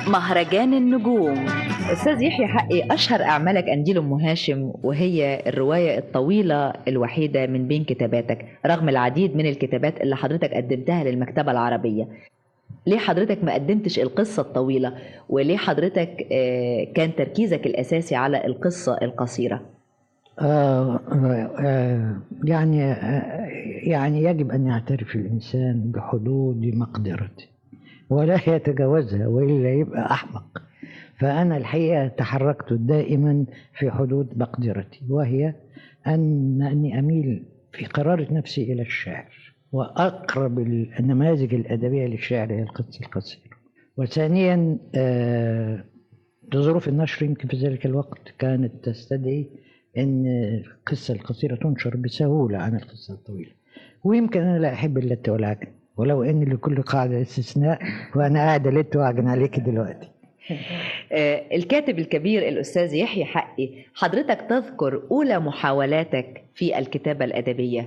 مهرجان النجوم استاذ يحيى حقي اشهر اعمالك انجيل ام هاشم وهي الروايه الطويله الوحيده من بين كتاباتك رغم العديد من الكتابات اللي حضرتك قدمتها للمكتبه العربيه ليه حضرتك ما قدمتش القصه الطويله وليه حضرتك آه، كان تركيزك الاساسي على القصه القصيره آه آه يعني آه يعني يجب أن يعترف الإنسان بحدود مقدرته ولا يتجاوزها وإلا يبقى أحمق فأنا الحقيقة تحركت دائما في حدود مقدرتي وهي أن أني أميل في قرارة نفسي إلى الشعر وأقرب النماذج الأدبية للشعر هي القصة القصيرة وثانيا آه لظروف النشر يمكن في ذلك الوقت كانت تستدعي ان القصه القصيره تنشر بسهوله عن القصه الطويله ويمكن انا لا احب اللت والعجن ولو ان لكل قاعده استثناء وانا قاعد الت واعجن عليك دلوقتي آه، الكاتب الكبير الاستاذ يحيى حقي حضرتك تذكر اولى محاولاتك في الكتابه الادبيه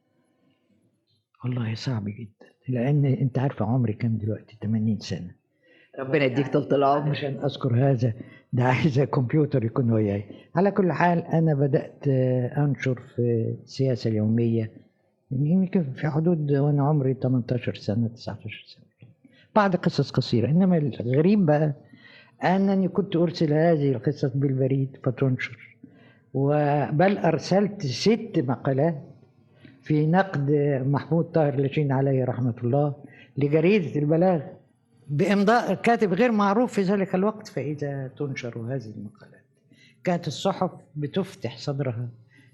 والله صعب جدا لان انت عارفه عمري كام دلوقتي 80 سنه ربنا يديك طول العمر عشان اذكر هذا ده عايز كمبيوتر يكون وياي على كل حال انا بدات آه، انشر في السياسه اليوميه يمكن في حدود وانا عمري 18 سنه 19 سنه بعض قصص قصيره انما الغريب بقى انني كنت ارسل هذه القصص بالبريد فتنشر وبل ارسلت ست مقالات في نقد محمود طاهر لاشين عليه رحمه الله لجريده البلاغ بإمضاء كاتب غير معروف في ذلك الوقت فإذا تنشر هذه المقالات كانت الصحف بتفتح صدرها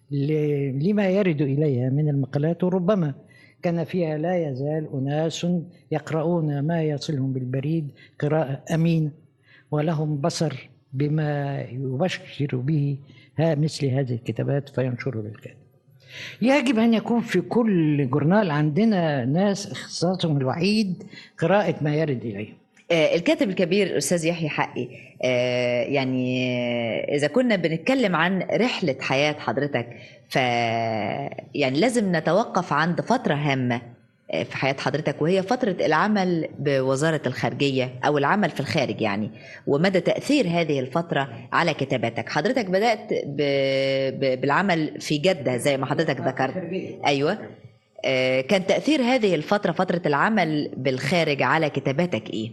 ل- لما يرد إليها من المقالات وربما كان فيها لا يزال أناس يقرؤون ما يصلهم بالبريد قراءة أمينة ولهم بصر بما يبشر به ها مثل هذه الكتابات فينشروا للكاتب يجب أن يكون في كل جورنال عندنا ناس اختصاصهم الوحيد قراءة ما يرد إليهم آه، الكاتب الكبير الاستاذ يحيى حقي آه، يعني آه، اذا كنا بنتكلم عن رحله حياه حضرتك ف يعني لازم نتوقف عند فتره هامه آه، في حياه حضرتك وهي فتره العمل بوزاره الخارجيه او العمل في الخارج يعني ومدى تاثير هذه الفتره على كتاباتك حضرتك بدات ب... ب... بالعمل في جده زي ما حضرتك ذكرت ايوه آه، كان تاثير هذه الفتره فتره العمل بالخارج على كتاباتك ايه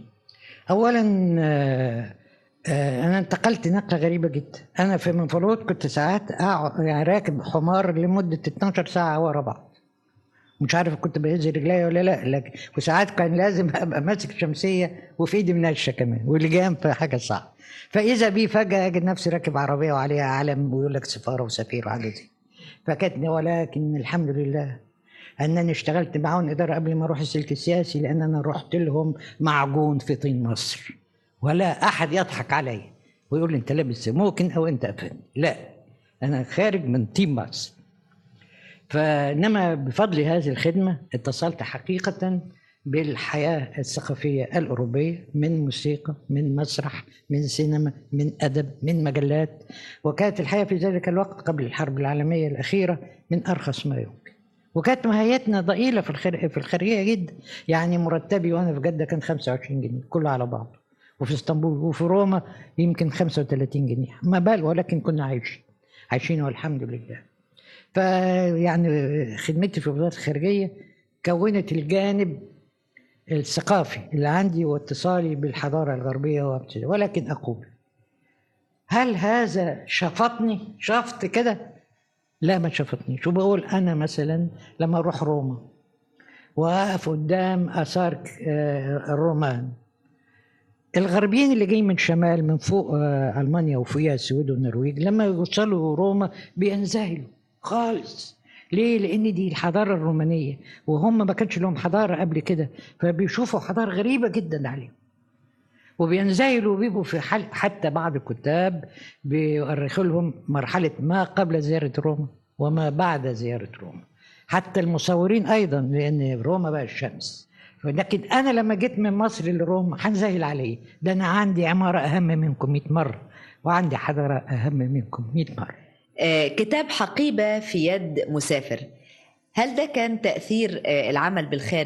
أولا آه، آه، أنا انتقلت نقلة غريبة جدا أنا في منفلوط كنت ساعات أقعد يعني راكب حمار لمدة 12 ساعة ورا بعض مش عارف كنت بهز رجلي ولا لا لكن وساعات كان لازم ابقى ماسك شمسيه وفي ايدي منشه كمان واللجام في حاجه صعبه فاذا بي فجاه اجد نفسي راكب عربيه وعليها علم ويقول لك سفاره وسفير وحاجه زي فكانت ولكن الحمد لله انني اشتغلت معاهم اداره قبل ما اروح السلك السياسي لان انا رحت لهم معجون في طين مصر ولا احد يضحك علي ويقول لي انت لابس سموكن او انت افندي لا انا خارج من طين مصر فانما بفضل هذه الخدمه اتصلت حقيقه بالحياه الثقافيه الاوروبيه من موسيقى من مسرح من سينما من ادب من مجلات وكانت الحياه في ذلك الوقت قبل الحرب العالميه الاخيره من ارخص ما يمكن وكانت مهيتنا ضئيله في الخارج في الخارجيه جدا يعني مرتبي وانا في جده كان 25 جنيه كله على بعضه وفي اسطنبول وفي روما يمكن 35 جنيه ما بال ولكن كنا عايشين عايشين والحمد لله فيعني خدمتي في وزاره الخارجيه كونت الجانب الثقافي اللي عندي واتصالي بالحضاره الغربيه وابتدى ولكن اقول هل هذا شفطني شفط كده لا ما شفتنيش وبقول انا مثلا لما اروح روما واقف قدام اثار آه، الرومان الغربيين اللي جايين من شمال من فوق آه، المانيا وفوقها السويد والنرويج لما يوصلوا روما بينذهلوا خالص ليه؟ لأن دي الحضارة الرومانية وهم ما كانش لهم حضارة قبل كده فبيشوفوا حضارة غريبة جدا عليهم وبينذهلوا وبيبقوا في حال حتى بعض الكتاب بيؤرخوا لهم مرحلة ما قبل زيارة روما وما بعد زيارة روما حتى المصورين أيضا لأن روما بقى الشمس لكن أنا لما جيت من مصر لروما هنذهل عليه ده أنا عندي عمارة أهم منكم 100 مرة وعندي حضارة أهم منكم 100 مرة آه، كتاب حقيبة في يد مسافر هل ده كان تأثير آه، العمل بالخارج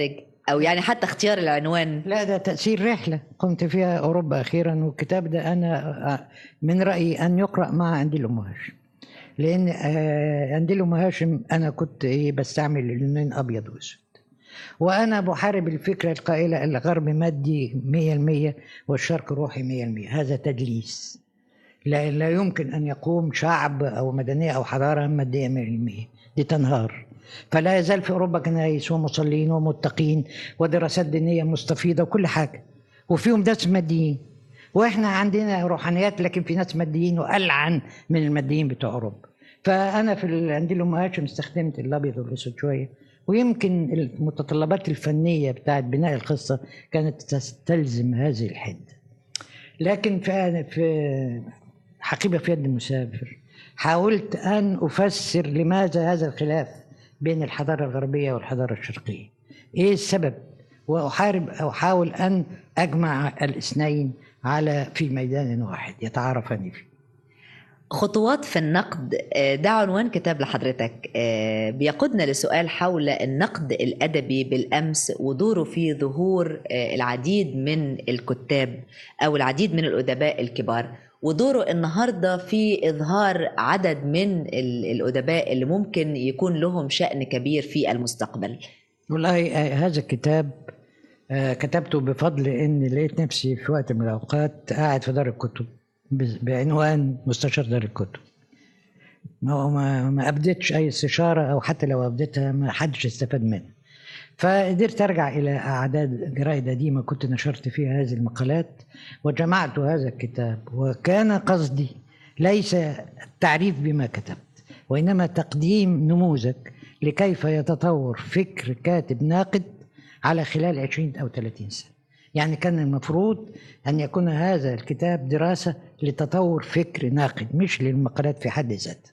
او يعني حتى اختيار العنوان لا ده تأثير رحلة قمت فيها أوروبا أخيرا والكتاب ده أنا من رأيي أن يقرأ مع أنديل أم هاشم لأن آه، أنديل أم هاشم أنا كنت إيه بستعمل اللونين أبيض وأسود وأنا بحارب الفكرة القائلة الغرب مادي مية المية والشرق روحي مية المية هذا تدليس لا, لا يمكن أن يقوم شعب أو مدنية أو حضارة مادية مية المية دي تنهار فلا يزال في أوروبا كنايس ومصلين ومتقين ودراسات دينية مستفيضة وكل حاجة وفيهم ناس ماديين واحنا عندنا روحانيات لكن في ناس ماديين والعن من الماديين بتوع اوروبا فانا في ال- عندي ام هاشم استخدمت الابيض والاسود شويه ويمكن المتطلبات الفنيه بتاعت بناء القصه كانت تستلزم هذه الحده لكن في في حقيبه في يد المسافر حاولت ان افسر لماذا هذا الخلاف بين الحضاره الغربيه والحضاره الشرقيه ايه السبب واحارب او احاول ان اجمع الاثنين على في ميدان واحد يتعارفان فيه خطوات في النقد آه، ده عنوان كتاب لحضرتك آه، بيقودنا لسؤال حول النقد الأدبي بالأمس ودوره في ظهور آه، العديد من الكتاب أو العديد من الأدباء الكبار ودوره النهاردة في إظهار عدد من ال- الأدباء اللي ممكن يكون لهم شأن كبير في المستقبل والله آه، هذا الكتاب آه، كتبته بفضل ان لقيت نفسي في وقت من الاوقات قاعد في دار الكتب ب- بعنوان مستشار دار الكتب ما ما ما ابدتش اي استشاره او حتى لو ابدتها ما حدش استفاد منها فقدرت ارجع الى اعداد جرائد قديمه كنت نشرت فيها هذه المقالات وجمعت هذا الكتاب وكان قصدي ليس التعريف بما كتبت وانما تقديم نموذج لكيف يتطور فكر كاتب ناقد على خلال 20 او 30 سنه يعني كان المفروض ان يكون هذا الكتاب دراسه لتطور فكر ناقد مش للمقالات في حد ذاتها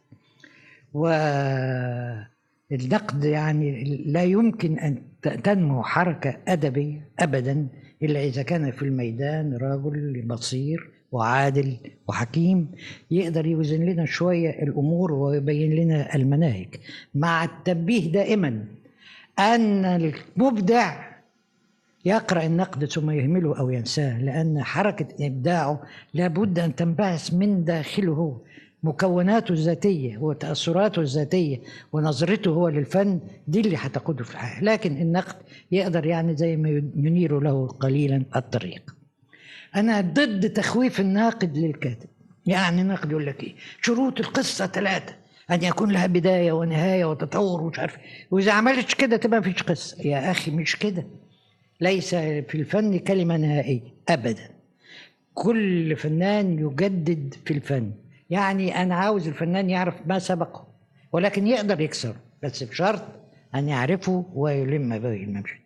والنقد يعني لا يمكن ان ت- تنمو حركه ادبيه ابدا الا اذا كان في الميدان رجل بصير وعادل وحكيم يقدر يوزن لنا شويه الامور ويبين لنا المناهج مع التنبيه دائما ان المبدع يقرا النقد ثم يهمله او ينساه لان حركه ابداعه لابد ان تنبعث من داخله هو مكوناته الذاتيه وتاثراته الذاتيه ونظرته هو للفن دي اللي هتقوده في الحياه لكن النقد يقدر يعني زي ما ينير له قليلا الطريق انا ضد تخويف الناقد للكاتب يعني الناقد يقول لك ايه شروط القصه ثلاثه ان يكون لها بدايه ونهايه وتطور ومش عارف واذا عملتش كده تبقى مفيش قصه يا اخي مش كده ليس في الفن كلمه نهائيه ابدا كل فنان يجدد في الفن يعني انا عاوز الفنان يعرف ما سبقه ولكن يقدر يكسره بس بشرط ان يعرفه ويلم به الممشى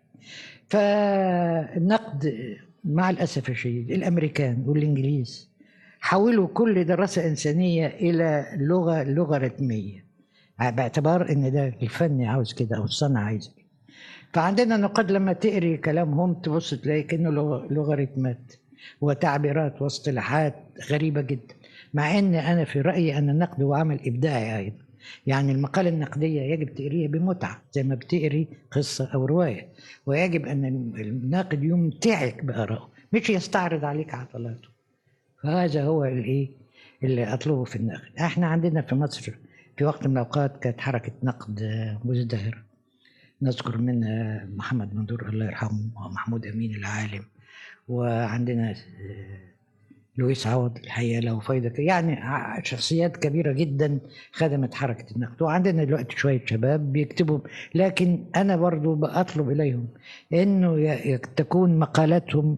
فالنقد مع الاسف الشديد الامريكان والانجليز حولوا كل دراسه انسانيه الى لغه لوغاريتميه باعتبار ان ده الفن عاوز كده او الصنعه عايزه كده فعندنا نقاد لما تقري كلامهم تبص تلاقي كانه لغ- لوغاريتمات وتعبيرات واصطلاحات غريبه جدا مع ان انا في رايي ان النقد هو عمل ابداعي ايضا يعني المقالة النقدية يجب تقريها بمتعة زي ما بتقري قصة أو رواية ويجب أن الناقد يمتعك بآرائه مش يستعرض عليك عضلاته فهذا هو الإيه اللي أطلبه في النقد احنا عندنا في مصر في وقت من الأوقات كانت حركة نقد آه، مزدهرة نذكر منها محمد منظور الله يرحمه ومحمود أمين العالم وعندنا آه، لويس عوض الحقيقه له فايده ك- يعني ع- شخصيات كبيره جدا خدمت حركه النقد وعندنا دلوقتي شويه شباب بيكتبوا لكن انا برضو بطلب اليهم انه ي- ي- تكون مقالاتهم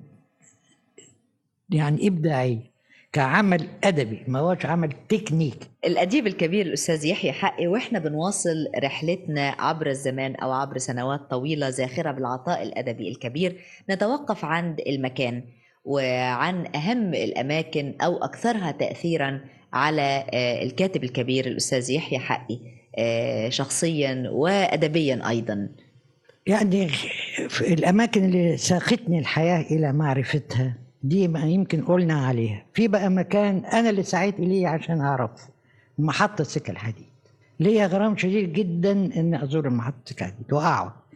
يعني ابداعيه كعمل ادبي ما هوش عمل تكنيك الأديب الكبير الأستاذ يحيى حقي وإحنا بنواصل رحلتنا عبر الزمان أو عبر سنوات طويلة زاخرة بالعطاء الأدبي الكبير نتوقف عند المكان وعن أهم الأماكن أو أكثرها تأثيرا على آه، الكاتب الكبير الأستاذ يحيى حقي آه، شخصيا وأدبيا أيضا يعني في الأماكن اللي ساقتني الحياة إلى معرفتها دي ما يمكن قلنا عليها في بقى مكان أنا اللي سعيت إليه عشان أعرف محطة سكة الحديد ليا غرام شديد جدا إن أزور محطة سكة الحديد وأقعد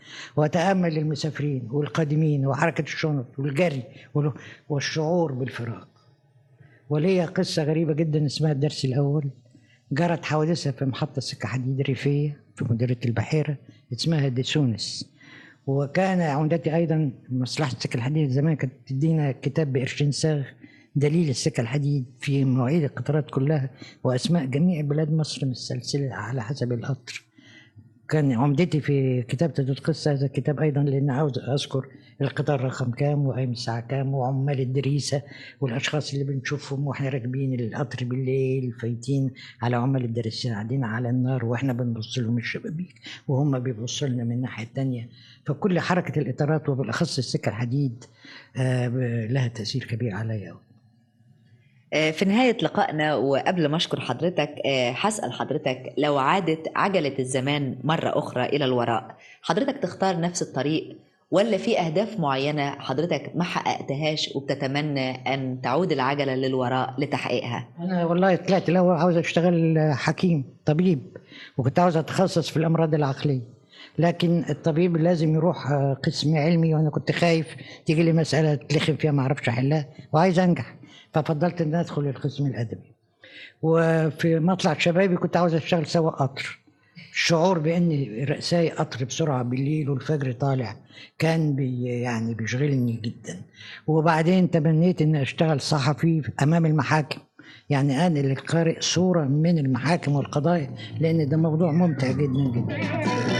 وأتأمل المسافرين والقادمين وحركة الشنط والجري وال- والشعور بالفراق وليا قصة غريبة جدا اسمها الدرس الأول جرت حوادثها في محطة سكة حديد ريفية في مديرية البحيرة اسمها ديسونس وكان عمدتي أيضا مصلحة السكة الحديد زمان كانت تدينا كتاب بقرشين صاغ دليل السكة الحديد في مواعيد القطارات كلها وأسماء جميع بلاد مصر متسلسلة على حسب القطر كان عمدتي في كتابة القصة هذا الكتاب أيضا لأن عاوز أذكر القطار رقم كام وقايم الساعة كام وعمال الدريسة والأشخاص اللي بنشوفهم وإحنا راكبين القطر بالليل فايتين على عمال الدريسة قاعدين على النار وإحنا بنبص لهم من الشبابيك وهم بيبصوا لنا من الناحية التانية فكل حركة الإطارات وبالأخص السكة الحديد آه، ب- لها تأثير كبير عليا أوي. آه، في نهاية لقائنا وقبل ما أشكر حضرتك آه، هسأل حضرتك لو عادت عجلة الزمان مرة أخرى إلى الوراء حضرتك تختار نفس الطريق ولا في أهداف معينة حضرتك ما حققتهاش وبتتمنى أن تعود العجلة للوراء لتحقيقها أنا والله طلعت الأول عاوز أشتغل حكيم طبيب وكنت عاوز أتخصص في الأمراض العقلية لكن الطبيب لازم يروح آه، قسم علمي وأنا كنت خايف تيجي لي مسألة تلخم فيها ما أعرفش أحلها وعايز أنجح ففضلت إن أدخل القسم الأدبي وفي مطلع شبابي كنت عاوز أشتغل سواق قطر الشعور بان رأساي قطر بسرعه بالليل والفجر طالع كان بي يعني بيشغلني جدا وبعدين تمنيت ان اشتغل صحفي امام المحاكم يعني انقل للقارئ صوره من المحاكم والقضايا لان ده موضوع ممتع جدا جدا